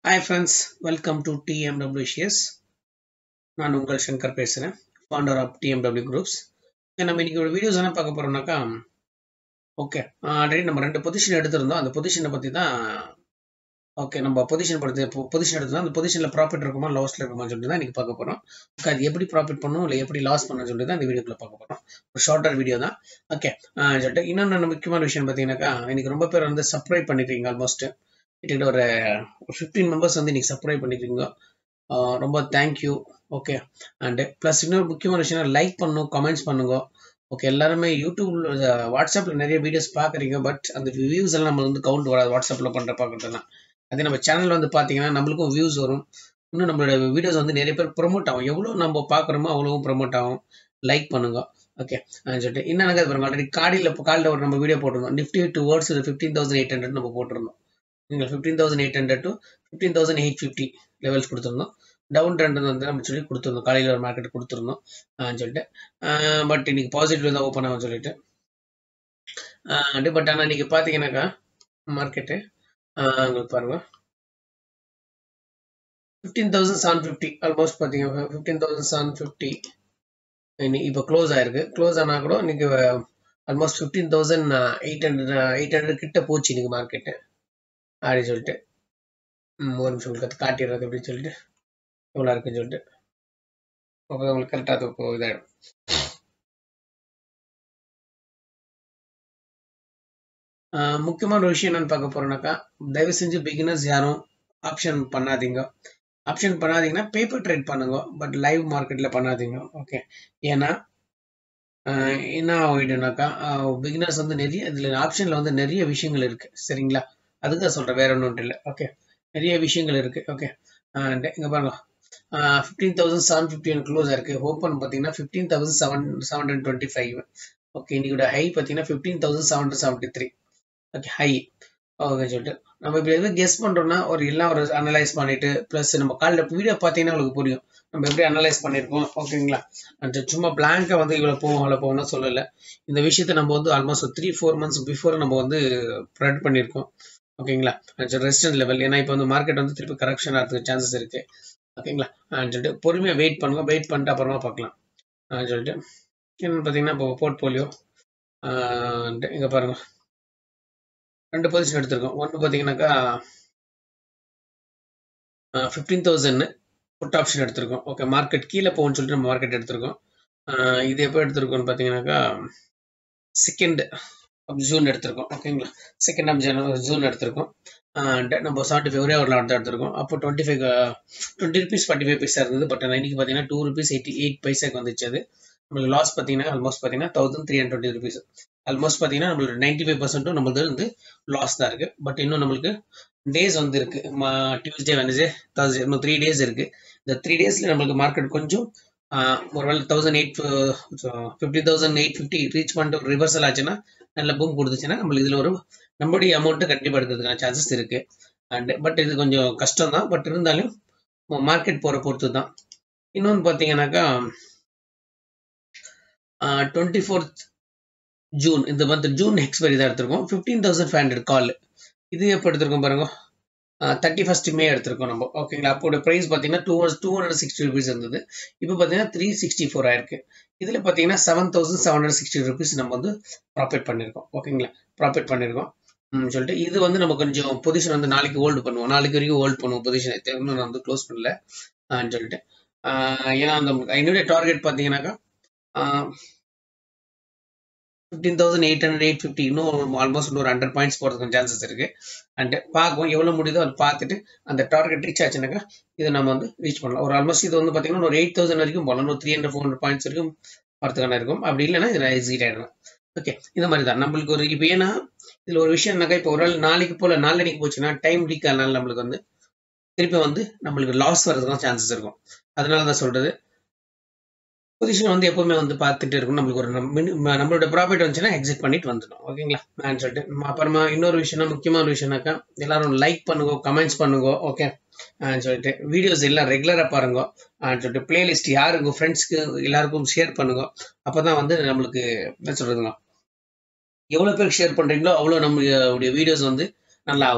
hi friends welcome to டிஎம்டபிள்யூஷிஎஸ் நான் உங்கள் சங்கர் பேசுகிறேன் ஃபவுண்டர் ஆஃப் டிஎம்டபிள்யூ குரூப்ஸ் நம்ம இன்னைக்கு ஒரு வீடியோஸ் என்ன பார்க்க போகிறோம்னாக்கா ஓகே ஆல்ரெடி நம்ம ரெண்டு பொசிஷன் எடுத்திருந்தோம் அந்த பொசிஷனை பற்றி தான் ஓகே நம்ம பொசிஷன் படுத்து பொசிஷன் எடுத்தோம் அந்த பொசிஷனில் ப்ராஃபிட் இருக்குமா லாஸில் இருக்குமா சொல்லிட்டு தான் இன்றைக்கி பார்க்க போகிறோம் ஓகே அது எப்படி ப்ராஃபிட் பண்ணும் இல்லை எப்படி லாஸ் பண்ணணும் சொல்லிட்டு தான் இந்த வீடியோக்குள்ள பார்க்க போகிறோம் ஒரு ஷார்ட்டர் வீடியோ தான் ஓகே சொல்லிட்டு இன்னொன்று முக்கியமான விஷயம் பார்த்தீங்கன்னாக்கா இன்னைக்கு ரொம்ப பேர் வந்து சப்ஸ்கிரைப் பண்ணிருக்கீங்க ஆல்மோஸ்ட் கிட்டத்தட்ட ஒரு ஒரு ஃபிஃப்டீன் மெம்பர்ஸ் வந்து இன்னைக்கு சப்ஸ்கிரைப் பண்ணிருக்கீங்க ரொம்ப தேங்க்யூ ஓகே அண்டு ப்ளஸ் இன்னொரு முக்கியமான விஷயம் லைக் பண்ணும் கமெண்ட்ஸ் பண்ணுங்க ஓகே எல்லாருமே யூடியூப்ல வாட்ஸ்அப்பில் நிறைய வீடியோஸ் பார்க்குறீங்க பட் அந்த வியூஸ் எல்லாம் நம்ம வந்து கவுண்ட் வராது வாட்ஸ்அப்பில் பண்ணுற பார்க்குறதுலாம் அதே நம்ம சேனல் வந்து பார்த்தீங்கன்னா நம்மளுக்கும் வியூஸ் வரும் இன்னும் நம்மளோட வீடியோஸ் வந்து நிறைய பேர் ப்ரொமோட் ஆகும் எவ்வளோ நம்ம பார்க்குறோமோ அவ்வளோவும் ப்ரொமோட் ஆகும் லைக் பண்ணுங்க ஓகே சொல்லிட்டு என்ன நடக்காது பாருங்க ஆல்ரெடி காடியில் காலையில் ஒரு நம்ம வீடியோ போட்டிருந்தோம் Nifty towards fifteen thousand eight hundred நம்ம போட்டிருந்தோம் நீங்கள் fifteen thousand eight hundred to fifteen thousand eight fifty levels கொடுத்துருந்தோம் டவுன் ட்ரெண்ட் வந்து நம்ம சொல்லி கொடுத்துருந்தோம் காலையில் ஒரு மார்க்கெட் கொடுத்துருந்தோம் சொல்லிட்டு பட் இன்னைக்கு பாசிட்டிவ் தான் ஓப்பன் ஆகும் சொல்லிட்டு பட் ஆனால் இன்னைக்கு பார்த்தீங்கன்னாக்கா மார்க்கெட்டு உங்களுக்கு பாருங்க fifteen thousand seven fifty almost பார்த்தீங்க ஃபிஃப்டீன் தௌசண்ட் செவன் ஃபிஃப்டி இப்போ க்ளோஸ் ஆயிருக்கு க்ளோஸ் ஆனால் கூட இன்னைக்கு almost fifteen thousand eight hundred eight hundred கிட்ட போச்சு இன்னைக்கு மார்க்கெட்டு அப்படின்னு சொல்லிட்டு ஒரு நிமிஷம் உங்களுக்கு காட்டிடுறது அப்படின்னு சொல்லிட்டு எவ்வளோ இருக்குன்னு சொல்லிட்டு அப்போ உங்களுக்கு கரெக்டாக இதாகிடும் முக்கியமான ஒரு விஷயம் என்னன்னு பார்க்க போறோம்னாக்கா தயவு செஞ்சு பிகினர்ஸ் யாரும் ஆப்ஷன் பண்ணாதீங்க ஆப்ஷன் பண்ணாதீங்கன்னா பேப்பர் ட்ரேட் பண்ணுங்க பட் லைவ் மார்க்கெட்ல பண்ணாதீங்க ஓகே ஏன்னா என்ன ஆகிடுனாக்கா பிகினர்ஸ் வந்து நிறைய இதில் ஆப்ஷனில் வந்து நிறைய விஷயங்கள் இருக்கு சரிங்களா அதுக்கு சொல்கிறேன் வேற ஒன்றும் இல்லை ஓகே நிறைய விஷயங்கள் இருக்கு ஓகே இங்கே பாருங்க fifteen thousand seven fifty close இருக்கு ஓப்பன் பார்த்தீங்கன்னா fifteen thousand seven seven hundred twenty five okay இன்னைக்கு ஹை பார்த்தீங்கன்னா fifteen thousand seven hundred seventy three okay high okay சொல்லிட்டு நம்ம இப்போ எதுவும் கெஸ் பண்ணுறோம்னா ஒரு எல்லாம் ஒரு அனலைஸ் பண்ணிட்டு ப்ளஸ் நம்ம காலில் வீடியோ பார்த்தீங்கன்னா உங்களுக்கு புரியும் நம்ம எப்படி அனலைஸ் பண்ணியிருக்கோம் ஓகேங்களா அந்த சும்மா பிளாங்காக வந்து இவ்வளோ போகும் அவ்வளோ போகணும்னு சொல்லலை இந்த விஷயத்தை நம்ம வந்து almost three four months before நம்ம வந்து ப்ரெட் பண்ணியிருக்கோம் ஓகேங்களா ரெசிஸ்டன்ட் லெவல் ஏன்னா இப்போ வந்து மார்க்கெட் வந்து திருப்பி கரெக்ஷன் ஆகிறதுக்கு சான்சஸ் இருக்கு ஓகேங்களா சொல்லிட்டு பொறுமையாக வெயிட் பண்ணுங்க வெயிட் பண்ணிட்டு அப்புறமா பார்க்கலாம் சொல்லிட்டு என்னன்னு பார்த்தீங்கன்னா இப்போ போர்ட்போலியோ இங்கே பாருங்க ரெண்டு பொசிஷன் எடுத்திருக்கோம் ஒன்று பார்த்தீங்கன்னாக்கா ஃபிஃப்டீன் தௌசண்ட் புட் ஆப்ஷன் எடுத்திருக்கோம் ஓகே மார்க்கெட் கீழே போகும்னு சொல்லிட்டு நம்ம மார்க்கெட் எடுத்திருக்கோம் இது எப்போ எடுத்திருக்கோம்னு பார்த்தீங்கன்னாக்கா செகண்ட் ஆஃப் ஜூன் எடுத்திருக்கோம் ஓகேங்களா செகண்ட் ஆஃப் ஜன ஜூன் எடுத்திருக்கோம் நம்ம செவன்ட்டி ஃபைவ் ஒரே ஒரு லாட் தான் எடுத்திருக்கோம் அப்போ twenty five twenty rupees forty five paisa இருந்தது பட் இன்னைக்கு பார்த்தீங்கன்னா டூ ருபீஸ் எயிட்டி எயிட் பைசாக்கு வந்துச்சு அது நம்மளுக்கு லாஸ் பார்த்தீங்கன்னா ஆல்மோஸ்ட் பார்த்தீங்கன்னா thousand three hundred twenty rupees almost பார்த்தீங்கன்னா நம்மளோட நைன்டி ஃபைவ் பர்சன்ட்டும் நம்மளது வந்து லாஸ் தான் இருக்கு பட் இன்னும் நம்மளுக்கு டேஸ் வந்து இருக்கு டியூஸ்டே வெனஸ்டே தர்ஸ்டே இன்னும் த்ரீ டேஸ் இருக்கு இந்த த்ரீ டேஸ்ல நம்மளுக்கு மார்க்கெட் கொஞ்சம் ஒருவேளை thousand eight fifty thousand eight fifty reach பண்ணிட்டு ரிவர்சல் ஆச்சுன்னா நல்ல பூம் கொடுத்துச்சுன்னா நம்மளுக்கு இதில் ஒரு நம்மளுடைய அமௌண்ட்டு கண்டிப்பாக எடுக்கிறதுக்கான சான்சஸ் இருக்கு அண்ட் பட் இது கொஞ்சம் கஷ்டம் தான் பட் இருந்தாலும் மார்க்கெட் போகிற பொறுத்து தான் இன்னொன்று பார்த்தீங்கன்னாக்கா டுவெண்ட்டி ஃபோர்த் ஜூன் இந்த மந்த் ஜூன் எக்ஸ்பைரி தான் எடுத்திருக்கோம் fifteen thousand five hundred call இது எப்போ எடுத்திருக்கோம் பாருங்க தேர்ட்டி ஃபர்ஸ்ட் மே எடுத்திருக்கோம் நம்ம ஓகேங்களா அப்போட ப்ரைஸ் பார்த்தீங்கன்னா two two hundred sixty rupees இருந்தது இப்போ பார்த்தீங்கன்னா த்ரீ சிக்ஸ்டி ஃபோர் ஆயிருக்கு இதில் பார்த்தீங்கன்னா seven thousand seven hundred sixty rupees நம்ம வந்து ப்ராஃபிட் பண்ணியிருக்கோம் ஓகேங்களா ப்ராஃபிட் பண்ணியிருக்கோம் சொல்லிட்டு இது வந்து நம்ம கொஞ்சம் பொசிஷன் வந்து நாளைக்கு ஹோல்டு பண்ணுவோம் நாளைக்கு வரைக்கும் ஹோல்ட் பண்ணுவோம் பொசிஷன் இன்னும் நான் வந்து க்ளோஸ் பண்ணல சொல்லிட்டு ஏன்னா அந்த என்னுடைய டார்கெட் பார்த்தீங்கன்னாக்கா fifteen thousand eight hundred eight fifty இன்னும் ஆல்மோஸ்ட் ஒரு ஹண்ட்ரட் பாயிண்ட்ஸ் போகிறதுக்கு சான்சஸ் இருக்கு அண்ட் பார்க்கும் எவ்வளோ முடியுதோ அதை பார்த்துட்டு அந்த டார்கெட் ரீச் ஆச்சுனாக்கா இதை நம்ம வந்து ரீச் பண்ணலாம் ஒரு ஆல்மோஸ்ட் இது வந்து பார்த்தீங்கன்னா ஒரு எயிட் தௌசண்ட் வரைக்கும் போகலாம் ஒரு three hundred four hundred points வரைக்கும் வரதுக்கான இருக்கும் அப்படி இல்லைன்னா இதில் எக்ஸிட் ஆகிடலாம் ஓகே இந்த மாதிரி தான் நம்மளுக்கு ஒரு இப்போ ஏன்னா இதில் ஒரு விஷயம்னாக்கா இப்போ ஒரு நாள் நாளைக்கு போல நாளைக்கு போச்சுன்னா டைம் லீக் ஆனாலும் நம்மளுக்கு வந்து திருப்பி வந்து நம்மளுக்கு லாஸ் வர்றதுக்கான சான்சஸ் இருக்கும் அதனால தான் சொல்றது பொசிஷன் வந்து எப்பவுமே வந்து பார்த்துட்டு இருக்கும் நம்மளுக்கு ஒரு நம்மளோட ப்ராஃபிட் வந்துச்சுன்னா எக்ஸிட் பண்ணிட்டு வந்துடும் ஓகேங்களா நான் சொல்லிட்டு அப்புறமா இன்னொரு விஷயம்னா முக்கியமான விஷயம்னாக்கா எல்லாரும் லைக் பண்ணுங்க கமெண்ட்ஸ் பண்ணுங்க ஓகே சொல்லிட்டு வீடியோஸ் எல்லாம் ரெகுலராக பாருங்க சொல்லிட்டு பிளேலிஸ்ட் யாரு உங்கள் ஃப்ரெண்ட்ஸ்க்கு எல்லாருக்கும் ஷேர் பண்ணுங்க அப்போதான் வந்து நம்மளுக்கு என்ன சொல்றதுங்க எவ்வளோ பேருக்கு ஷேர் பண்ணுறீங்களோ அவ்வளோ நம்மளுடைய வீடியோஸ் வந்து நல்லா ஆகும்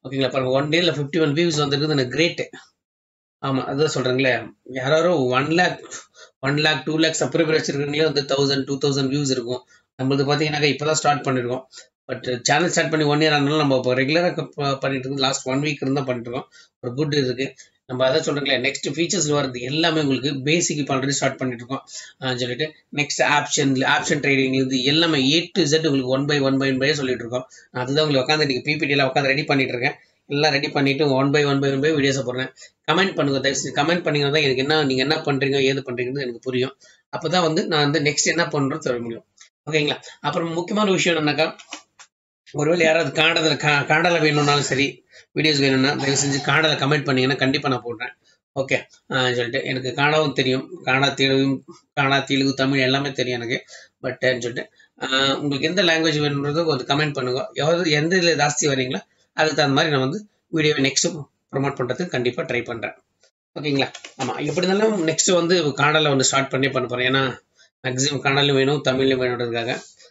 ஓகேங்களா பாருங்க ஒன் டேல ஃபிஃப்டி ஒன் வியூஸ் வந்திருக்குது எனக்கு கிரேட்டு ஆமாம் அதான் சொல்கிறேங்களே யாரோ one lakh one lakh two lakh subscriber வச்சிருக்கீங்களே வந்து தௌசண்ட் டூ தௌசண்ட் வியூஸ் இருக்கும் நம்மளது பார்த்தீங்கன்னாக்கா இப்போ தான் ஸ்டார்ட் பண்ணியிருக்கோம் பட் சேனல் ஸ்டார்ட் பண்ணி ஒன் இயர் ஆனாலும் நம்ம இப்போ ரெகுலராக பண்ணிட்டு இருக்கோம் லாஸ்ட் ஒன் வீக் இருந்தால் பண்ணிட்டு இருக்கோம் ஒரு குட் இருக்கு நம்ம அதை சொல்கிறீங்களே நெக்ஸ்ட் ஃபீச்சர்ஸ் வருது எல்லாமே உங்களுக்கு பேசிக் இப்போ ஆல்ரெடி ஸ்டார்ட் பண்ணிட்டு இருக்கோம் ஆஹ் சொல்லிட்டு நெக்ஸ்ட் ஆப்ஷன் ஆப்ஷன் ட்ரேடிங் இது எல்லாமே ஏ டு Z உங்களுக்கு one by one by one by சொல்லிட்டு இருக்கோம் நான் அதுதான் உங்களுக்கு உட்காந்து இன்னைக்கு பிபிடியில் உட்காந்து ரெடி பண்ணிட்டு இருக்கேன் எல்லாம் ரெடி பண்ணிட்டு one by one by one by வீடியோஸை போடுறேன் கமெண்ட் பண்ணுங்க தயவுசெய்து கமெண்ட் பண்ணீங்கன்னா தான் எனக்கு என்ன நீங்க என்ன பண்றீங்க ஏது பண்றீங்கன்னு எனக்கு புரியும் அப்பதான் வந்து நான் வந்து நெக்ஸ்ட் என்ன பண்றோம் சொல்ல முடியும் ஓகேங்களா அப்புறம் முக்கியமான விஷயம் என்னன்னாக்கா ஒருவேளை யாராவது காண்டதில் கா காண்டலை வேணும்னாலும் சரி வீடியோஸ் வேணும்னா தயவு செஞ்சு காண்டலை கமெண்ட் பண்ணீங்கன்னா கண்டிப்பாக நான் போடுறேன் ஓகே சொல்லிட்டு எனக்கு காணாவும் தெரியும் காணா தெலுங்கு காணா தெலுங்கு தமிழ் எல்லாமே தெரியும் எனக்கு பட் சொல்லிட்டு ஆஹ் உங்களுக்கு எந்த லாங்குவேஜ் வேணுன்றதோ கொஞ்சம் கமெண்ட் பண்ணுங்க எவ்வளவு எந்த இதில் ஜாஸ்தி வரீங்களா அதுக்கு தகுந்த மாதிரி நான் வந்து வீடியோவை நெக்ஸ்ட் ப்ரொமோட் பண்ணுறதுக்கு கண்டிப்பாக ட்ரை பண்ணுறேன் ஓகேங்களா ஆமாம் எப்படி இருந்தாலும் நெக்ஸ்ட் வந்து காணலை வந்து ஸ்டார்ட் பண்ணி பண்ண போகிறேன் ஏன்னா மேக்ஸிமம் கன்னடம் வேணும் தமிழ்லையும் வேணுன்றதுக்காக